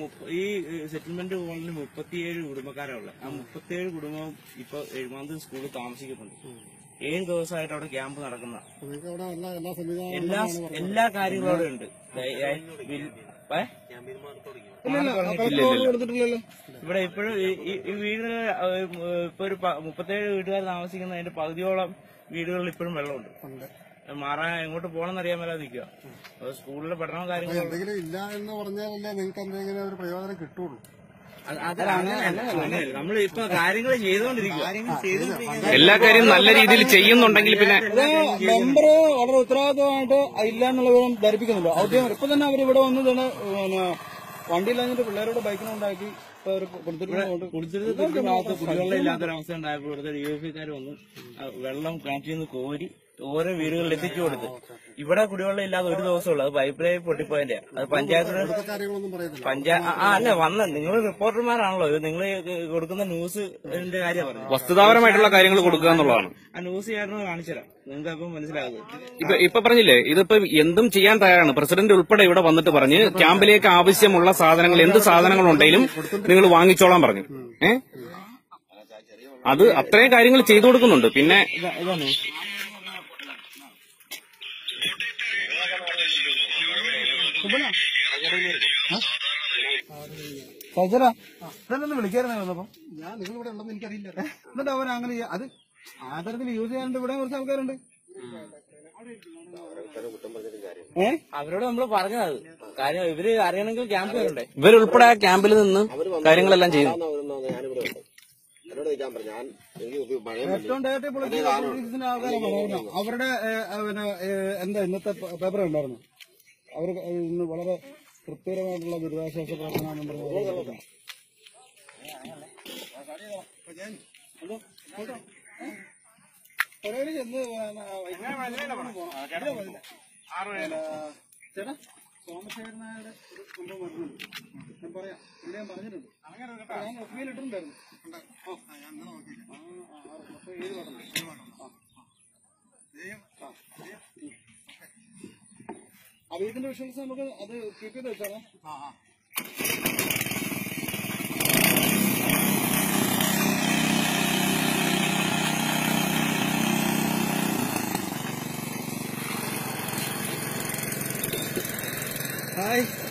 മുപ്പ- ഈ settlement colony മുപ്പത്തിയേഴ് കുടുംബക്കാരുള്ള ആ മുപ്പത്തിയേഴ് കുടുംബം ഇപ്പൊ എഴുമാന്തം സ്കൂളിൽ താമസിക്കുന്നുണ്ട് ഏഴ് ദിവസമായിട്ട് അവിടെ ക്യാമ്പ് നടക്കുന്ന നിങ്ങൾക്ക് അവിടെ എല്ലാ എല്ലാ സംവിധാനവും എല്ലാ എല്ലാ കാര്യങ്ങളും അവിടെ ഉണ്ട് ദേ- ഏ, വിൽ- ഏ? കൊടുത്തിട്ടില്ലല്ലോ ഇവിടെ ഇപ്പോഴും ഈ- ഈ- ഈ വീട് ഇപ്പൊ ഒരു പ- മുപ്പത്തേഴ് വീട്ടുകാർ താമസിക്കുന്നതിന്റെ പകുതിയോളം വീടുകളിൽ ഇപ്പോഴും വെള്ളമുണ്ട് മാറാൻ എങ്ങോട്ട് പോകണമെന്ന് അറിയാൻ മേലാതെ നിൽക്കുക അപ്പൊ സ്കൂളിലെ പഠനവും കാര്യങ്ങളും എന്തെങ്കിലും ഇല്ല എന്ന് പറഞ്ഞാലല്ലേ നിങ്ങൾക്ക് എന്തെങ്കിലും ഒരു പ്രയോജനം കിട്ടുള്ളൂ അത് അത് അങ്ങനെയല്ല അങ്ങനെയല്ല നമ്മൾ ഇപ്പൊ കാര്യങ്ങൾ ചെയ്തുകൊണ്ടിരിക്കുക എല്ലാ കാര്യവും നല്ല രീതിയിൽ ചെയ്യുന്നുണ്ടെങ്കിൽ പിന്നെ മെമ്പർ വളരെ ഉത്തരവാദിത്തമായിട്ട് ഇല്ല എന്നുള്ള വിവരം ധരിപ്പിക്കുന്നുണ്ട് ഔദ്യോഗികം ഇപ്പൊ തന്നെ അവർ ഇവിടെ വന്ന് തന്നെ പിന്നെ വണ്ടിയില്ലാഞ്ഞിട്ട് പിള്ളേരോട് ബൈക്കിനുണ്ടാക്കി ഇപ്പൊ അവർ കൊടുത്തിട്ടുണ്ട് കുടിച്ചിട്ട് ഭാഗത്ത് കുടിവെള്ളം ഇല്ലാത്തൊരവസ്ഥ ഉണ്ടായപ്പോൾ ഇവിടുത്തെ ഡി എഫ് കാർ വന്ന് ആ വെള്ളം കിണറ്റിൽ നിന്ന് കോരി ഓരോ വീടുകളിൽ എത്തിച്ചു കൊടുത്ത് ഇവിടെ കുടിവെള്ളം ഇല്ലാതെ ഒരു ദിവസമുള്ളൂ അത് പൈപ്പ് ലൈൻ പൊട്ടിപ്പോയതിന്റെ അത് പഞ്ചായത്തിന് കാര്യങ്ങളൊന്നും പറയത്തില്ല പഞ്ചായത്ത് ആ അല്ല വന്ന നിങ്ങൾ റിപ്പോർട്ടർമാരാണല്ലോ ഇത് നിങ്ങൾ കൊടുക്കുന്ന ന്യൂസിന്റെ കാര്യം പറഞ്ഞു വസ്തുതാപരമായിട്ടുള്ള കാര്യങ്ങൾ കൊടുക്കുക എന്നുള്ളതാണ് ആ ന്യൂസ് ചേട്ടനോ കാണിച്ചുതരാം നിങ്ങൾക്ക് അപ്പം മനസ്സിലാകും ഇപ്പൊ ഇപ്പൊ പറഞ്ഞില്ലേ ഇതിപ്പോ എന്തും ചെയ്യാൻ തയ്യാറാണ് പ്രസിഡന്റ് ഉൾപ്പെടെ ഇവിടെ വന്നിട്ട് പറഞ്ഞ് ക്യാമ്പിലേക്ക് ആവശ്യമുള്ള സാധനങ്ങൾ എന്ത് സാധനങ്ങൾ ഉണ്ടെങ്കിലും നിങ്ങൾ വാങ്ങിച്ചോളാൻ പറഞ്ഞു ഏ അത് അത്രയും കാര്യങ്ങൾ ചെയ്തു കൊടുക്കുന്നുണ്ട് പിന്നെ ഇതാണ് സജറാ ഇതല്ലൊന്ന് വിളിക്കായിരുന്നു വന്നപ്പോ ഞാൻ നിങ്ങൾ ഇവിടെ ഉണ്ടെന്ന് എനിക്കറിയില്ല എന്നിട്ട് അവൻ അങ്ങനെ ചെയ്യ- അത് ആ തരത്തിൽ യൂസ് ചെയ്യാനുണ്ട് ഇവിടെ കുറച്ച് ആൾക്കാരുണ്ട് ഏ അവരോട് നമ്മൾ പറഞ്ഞത് കാര്യം ഇവര് അറിയണമെങ്കിൽ ക്യാമ്പ് വരണ്ടേ ഇവരുൾപ്പെടെ ആ ക്യാമ്പിൽ നിന്ന് കാര്യങ്ങളെല്ലാം ചെയ്തു ഞാനിവിടെ ഉണ്ട് എന്നോട് ചോദിക്കാൻ പറഞ്ഞു ഞാൻ എനിക്ക് ഇത് മഴ ഏറ്റവും ഡയറക്റ്റ് പൊളിറ്റിക്സിന്റെ ആൾക്കാരാണ് പറഞ്ഞത്. അവരുടെ ഏ, ആ, പിന്നെ ഏ, എന്താ ഇന്നത്തെ പേപ്പർ ഉണ്ടായിരുന്നു അവർ ഇന്ന് വളരെ തൃപ്തികരമായിട്ടുള്ള ദുരിതാശ്വാസ പ്രവർത്തനം പറഞ്ഞു പരിപാടി ചെന്ന് ചേട്ടാ സോമശേഖരൻ നായരുടെ ഒരു സംഭവം വരുന്നുണ്ട് ഞാൻ പറയാം ഇവിടെ ഞാൻ പറഞ്ഞിട്ടുണ്ട് ഞാൻ ഒപ്പിയിൽ ഇട്ടിട്ടുണ്ടായിരുന്നു ആ, ആ, അപ്പൊ ഏഴ് പടം ആ അപ്പൊ ഇതിന്റെ വിഷ്വൽസ് നമുക്ക് അത് കീപ്പ് ചെയ്ത് വെച്ചാലോ ഹായ്